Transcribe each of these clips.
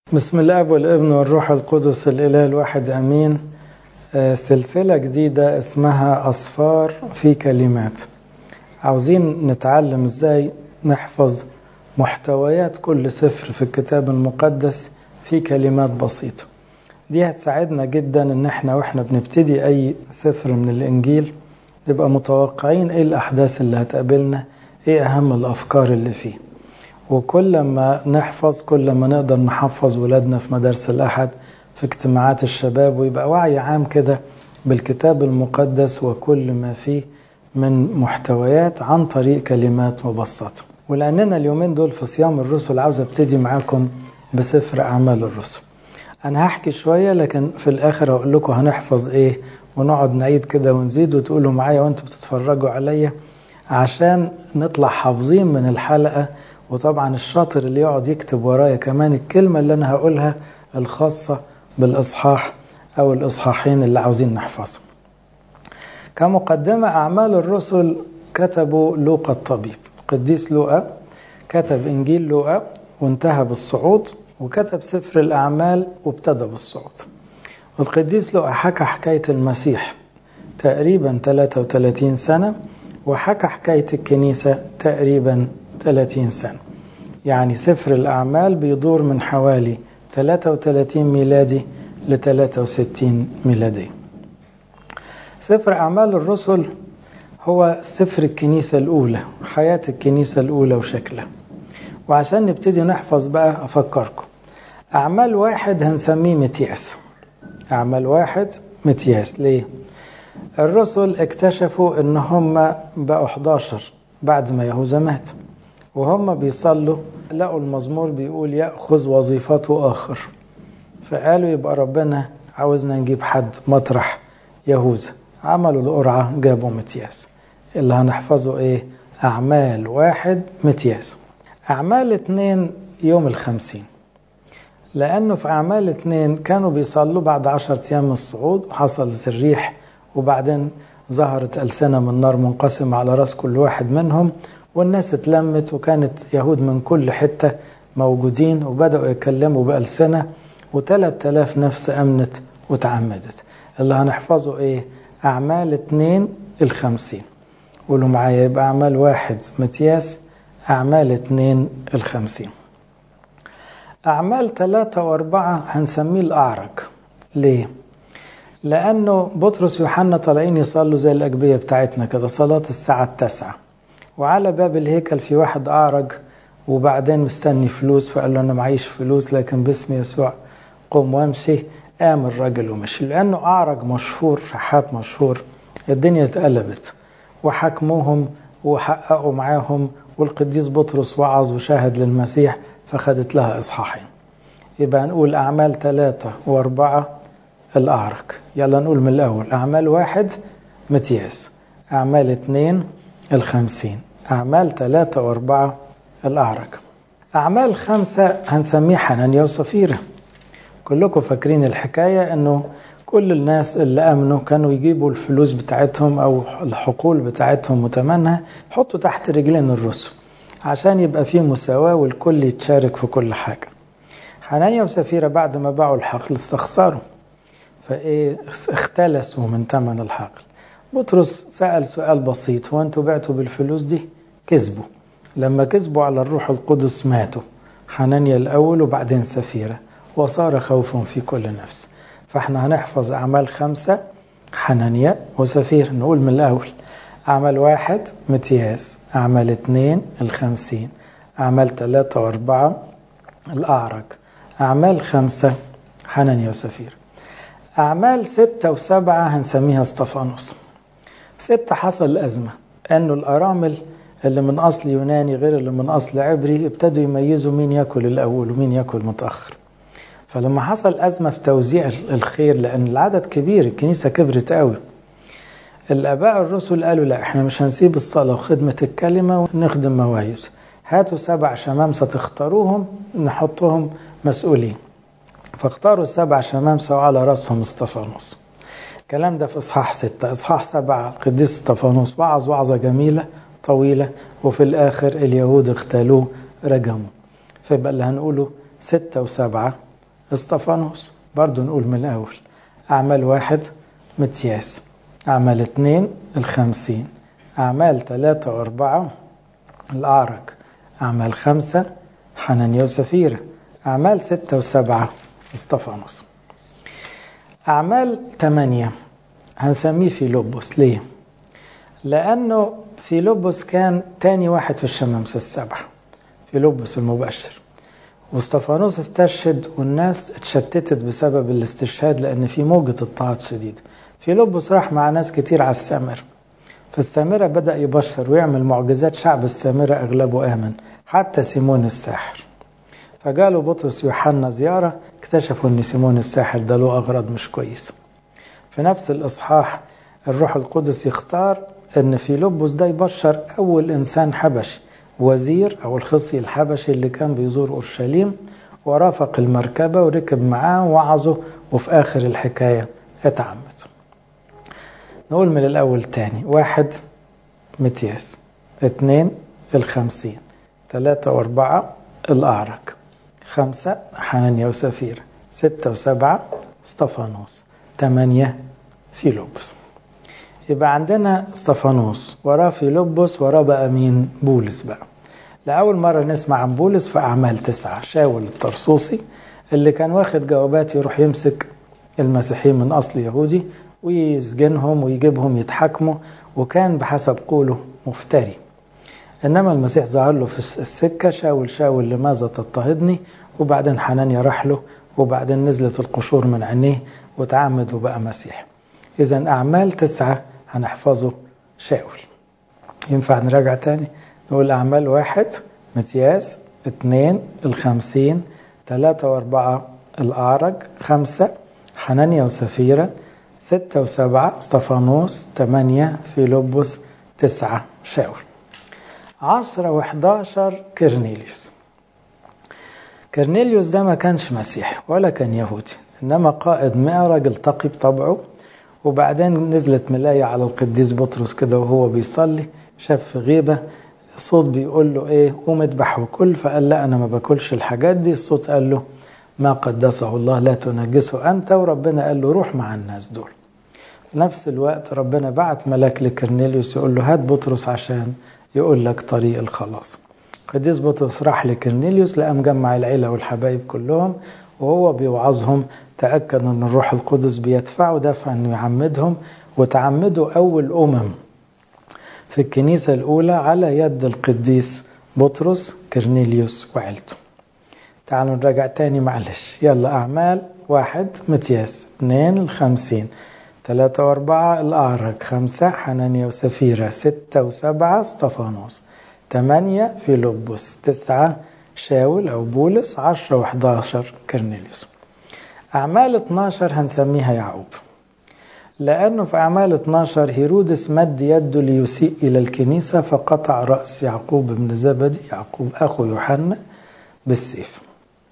بسم الاب والابن والروح القدس الاله الواحد امين آه، سلسله جديده اسمها اصفار في كلمات عاوزين نتعلم ازاي نحفظ محتويات كل سفر في الكتاب المقدس في كلمات بسيطه دي هتساعدنا جدا ان احنا واحنا بنبتدي اي سفر من الانجيل نبقى متوقعين ايه الاحداث اللي هتقابلنا ايه اهم الافكار اللي فيه وكل ما نحفظ كل ما نقدر نحفظ ولادنا في مدارس الأحد في اجتماعات الشباب ويبقى وعي عام كده بالكتاب المقدس وكل ما فيه من محتويات عن طريق كلمات مبسطة ولأننا اليومين دول في صيام الرسل عاوز ابتدي معاكم بسفر أعمال الرسل أنا هحكي شوية لكن في الآخر هقول لكم هنحفظ إيه ونقعد نعيد كده ونزيد وتقولوا معايا وانتوا بتتفرجوا عليا عشان نطلع حافظين من الحلقة وطبعا الشاطر اللي يقعد يكتب ورايا كمان الكلمة اللي أنا هقولها الخاصة بالإصحاح أو الإصحاحين اللي عاوزين نحفظهم كمقدمة أعمال الرسل كتبوا لوقا الطبيب قديس لوقا كتب إنجيل لوقا وانتهى بالصعود وكتب سفر الأعمال وابتدى بالصعود والقديس لوقا حكى حكاية المسيح تقريبا 33 سنة وحكى حكاية الكنيسة تقريبا 30 سنة يعني سفر الأعمال بيدور من حوالي 33 ميلادي ل 63 ميلادي سفر أعمال الرسل هو سفر الكنيسة الأولى حياة الكنيسة الأولى وشكلها وعشان نبتدي نحفظ بقى أفكركم أعمال واحد هنسميه متياس أعمال واحد متياس ليه؟ الرسل اكتشفوا ان هم بقوا 11 بعد ما يهوذا مات وهم بيصلوا لقوا المزمور بيقول ياخذ وظيفته اخر فقالوا يبقى ربنا عاوزنا نجيب حد مطرح يهوذا عملوا القرعه جابوا متياس اللي هنحفظه ايه اعمال واحد متياس اعمال اتنين يوم الخمسين لانه في اعمال اتنين كانوا بيصلوا بعد عشرة ايام من الصعود وحصلت الريح وبعدين ظهرت ألسنة من نار منقسمة على رأس كل واحد منهم والناس اتلمت وكانت يهود من كل حتة موجودين وبدأوا يتكلموا بألسنة وثلاث آلاف نفس أمنت وتعمدت اللي هنحفظه إيه أعمال اتنين الخمسين قولوا معايا يبقى أعمال واحد متياس أعمال اتنين الخمسين أعمال ثلاثة وأربعة هنسميه الأعرج ليه؟ لأنه بطرس ويوحنا طالعين يصلوا زي الأجبية بتاعتنا كده صلاة الساعة التاسعة وعلى باب الهيكل في واحد أعرج وبعدين مستني فلوس فقال له أنا معيش فلوس لكن باسم يسوع قم وامشي قام الراجل ومشي لأنه أعرج مشهور شحات مشهور الدنيا اتقلبت وحكموهم وحققوا معاهم والقديس بطرس وعظ وشاهد للمسيح فخدت لها إصحاحين يبقى نقول أعمال ثلاثة وأربعة الأعرج يلا نقول من الأول أعمال واحد متياس أعمال اثنين الخمسين أعمال ثلاثة وأربعة الأعرج أعمال خمسة هنسميه حنانيا وصفيرة كلكم فاكرين الحكاية أنه كل الناس اللي أمنوا كانوا يجيبوا الفلوس بتاعتهم أو الحقول بتاعتهم وتمنها يحطوا تحت رجلين الرسل عشان يبقى فيه مساواة والكل يتشارك في كل حاجة حنانيا وسفيرة بعد ما باعوا الحقل استخسروا فايه اختلسوا من ثمن الحقل بطرس سأل سؤال بسيط هو انتوا بعتوا بالفلوس دي كذبوا لما كذبوا على الروح القدس ماتوا حنانيا الأول وبعدين سفيرة وصار خوف في كل نفس فاحنا هنحفظ أعمال خمسة حنانيا وسفير نقول من الأول أعمال واحد متياس أعمال اثنين الخمسين أعمال ثلاثة وأربعة الأعرج أعمال خمسة حنانيا وسفير أعمال ستة وسبعة هنسميها اسطفانوس ستة حصل أزمة أنه الأرامل اللي من أصل يوناني غير اللي من أصل عبري ابتدوا يميزوا مين يأكل الأول ومين يأكل متأخر فلما حصل أزمة في توزيع الخير لأن العدد كبير الكنيسة كبرت قوي الآباء الرسل قالوا لا احنا مش هنسيب الصلاة وخدمة الكلمة ونخدم مواهب هاتوا سبع شمامسة تختاروهم نحطهم مسؤولين فاختاروا السبع شمامسة وعلى رأسهم اسطفانوس الكلام ده في إصحاح ستة إصحاح سبعة القديس اسطفانوس وعظ وعظة جميلة طويلة وفي الآخر اليهود اغتالوه رجموا فيبقى اللي هنقوله ستة وسبعة اسطفانوس برضو نقول من الأول أعمال واحد متياس أعمال اتنين الخمسين أعمال ثلاثة وأربعة الأعرج أعمال خمسة حنانيا وسفيرة أعمال ستة وسبعة اسطفانوس أعمال ثمانية هنسميه فيلبس ليه؟ لأنه فيلبس كان تاني واحد في الشمامسة السبعة فيلبس المبشر واستفانوس استشهد والناس اتشتتت بسبب الاستشهاد لأن في موجة اضطهاد شديد فيلبس راح مع ناس كتير على السامرة فالسامرة بدأ يبشر ويعمل معجزات شعب السامرة أغلبه آمن حتى سيمون الساحر فجاله بطرس يوحنا زيارة اكتشفوا ان سيمون الساحر ده له أغراض مش كويسة في نفس الإصحاح الروح القدس يختار ان فيلبس ده يبشر أول إنسان حبشي وزير أو الخصي الحبشي اللي كان بيزور أورشليم ورافق المركبة وركب معاه وعظه وفي آخر الحكاية اتعمد نقول من الأول تاني واحد متياس اثنين الخمسين ثلاثة وأربعة الأعرج خمسة حنانيا وسفيرة ستة وسبعة استفانوس ثمانية فيلبس يبقى عندنا استفانوس وراه فيلبس وراه بقى مين بولس بقى لأول مرة نسمع عن بولس في أعمال تسعة شاول الطرسوسي اللي كان واخد جوابات يروح يمسك المسيحيين من أصل يهودي ويسجنهم ويجيبهم يتحاكموا وكان بحسب قوله مفتري إنما المسيح ظهر له في السكة شاول شاول لماذا تضطهدني وبعدين حنانيا راح له وبعدين نزلت القشور من عينيه وتعمد وبقى مسيح إذا أعمال تسعة هنحفظه شاول ينفع نراجع تاني نقول أعمال واحد متياس اثنين الخمسين ثلاثة وأربعة الأعرج خمسة حنانيا وسفيرة ستة وسبعة استفانوس ثمانية فيلبس تسعة شاول عشرة وحداشر كرنيليوس كرنيليوس ده ما كانش مسيحي ولا كان يهودي إنما قائد مئة راجل تقي بطبعه وبعدين نزلت ملاية على القديس بطرس كده وهو بيصلي شاف في غيبة صوت بيقول له ايه قوم اذبح وكل فقال لا انا ما باكلش الحاجات دي الصوت قال له ما قدسه الله لا تنجسه انت وربنا قال له روح مع الناس دول في نفس الوقت ربنا بعت ملاك لكرنيليوس يقول له هات بطرس عشان يقول لك طريق الخلاص قديس بطرس راح لكرنيليوس لقى مجمع العيلة والحبايب كلهم وهو بيوعظهم تأكد أن الروح القدس بيدفعه دفع أنه يعمدهم وتعمدوا أول أمم في الكنيسة الأولى على يد القديس بطرس كرنيليوس وعيلته تعالوا نراجع تاني معلش يلا أعمال واحد متياس اثنين الخمسين ثلاثة وأربعة الأعرج خمسة حنانيا وسفيرة ستة وسبعة استفانوس ثمانية فيلبس تسعة شاول أو بولس عشرة وحداشر كرنيليوس أعمال 12 هنسميها يعقوب لأنه في أعمال 12 هيرودس مد يده ليسيء إلى الكنيسة فقطع رأس يعقوب بن زبدي يعقوب أخو يوحنا بالسيف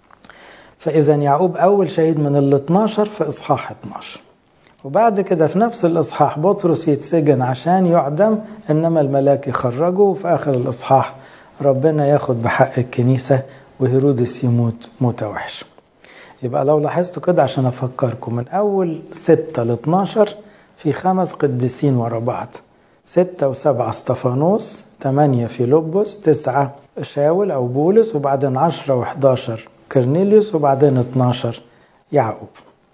فإذا يعقوب أول شهيد من ال 12 في إصحاح 12 وبعد كده في نفس الإصحاح بطرس يتسجن عشان يعدم إنما الملاك يخرجه وفي آخر الإصحاح ربنا ياخد بحق الكنيسة وهيرودس يموت موتة وحشة يبقى لو لاحظتوا كده عشان أفكركم من أول ستة ل 12 في خمس قديسين ورا بعض ستة وسبعة استفانوس ثمانية فيلبس تسعة شاول أو بولس وبعدين عشرة وحداشر كرنيليوس وبعدين 12 يعقوب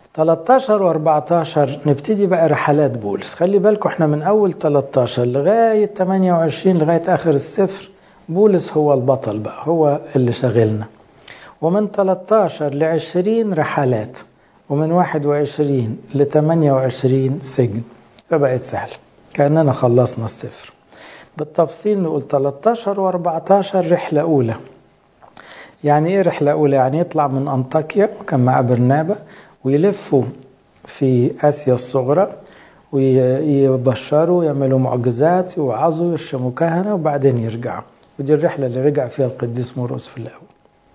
13 و14 نبتدي بقى رحلات بولس خلي بالكم احنا من أول 13 لغاية 28 لغاية آخر السفر بولس هو البطل بقى هو اللي شغلنا ومن 13 ل 20 رحلات ومن 21 ل 28 سجن فبقت سهلة كأننا خلصنا السفر بالتفصيل نقول 13 و14 رحلة أولى يعني إيه رحلة أولى؟ يعني يطلع من أنطاكيا كان مع برنابا ويلفوا في آسيا الصغرى ويبشروا يعملوا معجزات يوعظوا يرشموا كهنة وبعدين يرجعوا ودي الرحلة اللي رجع فيها القديس موروس في الأول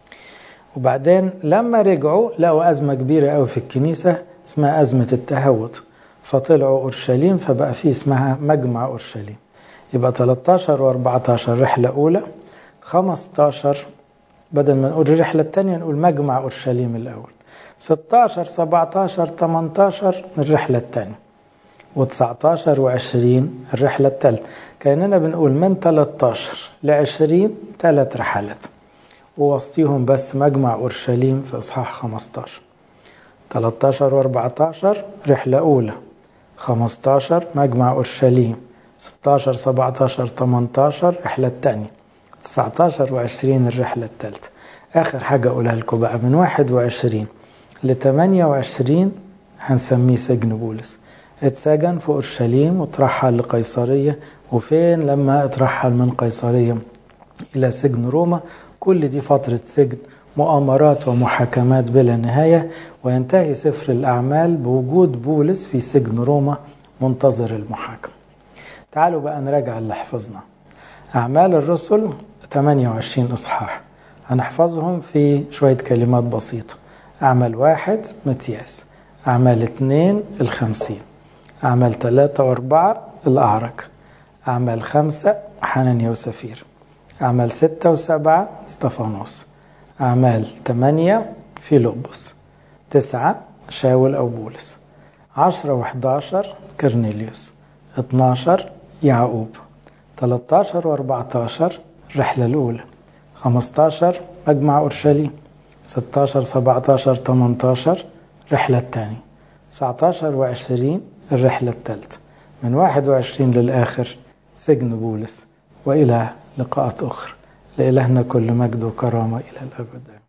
وبعدين لما رجعوا لقوا أزمة كبيرة قوي في الكنيسة اسمها أزمة التهود فطلعوا أورشليم فبقى في اسمها مجمع أورشليم يبقى 13 و14 رحلة أولى 15 بدل ما نقول الرحلة الثانية نقول مجمع أورشليم الأول 16 17 18 الرحلة الثانية و19 و20 الرحلة الثالثة كأننا بنقول من 13 ل 20 ثلاث رحلات ووسطيهم بس مجمع أورشليم في إصحاح 15 13 و 14 رحلة أولى 15 مجمع أورشليم 16 17 18 رحلة الثانية 19 و 20 الرحلة الثالثة آخر حاجة أقولها لكم بقى من 21 ل 28 هنسميه سجن بولس اتسجن في أورشليم وترحل لقيصرية وفين لما اترحل من قيصرية إلى سجن روما كل دي فترة سجن مؤامرات ومحاكمات بلا نهاية وينتهي سفر الأعمال بوجود بولس في سجن روما منتظر المحاكمة تعالوا بقى نراجع اللي حفظنا أعمال الرسل 28 إصحاح هنحفظهم في شوية كلمات بسيطة أعمال واحد متياس أعمال اثنين الخمسين أعمال ثلاثة وأربعة الأعرج أعمال خمسة حنانيا وسفير أعمال ستة وسبعة استفانوس أعمال ثمانية فيلبس تسعة شاول أو بولس عشرة وحداشر كرنيليوس اتناشر يعقوب تلاتاشر واربعتاشر الرحلة الأولى خمستاشر مجمع أورشليم ستاشر سبعتاشر تمنتاشر الرحلة الثانية تسعتاشر وعشرين الرحلة الثالثة من واحد وعشرين للآخر سجن بولس وإلى لقاءات أخرى لإلهنا كل مجد وكرامة إلى الأبد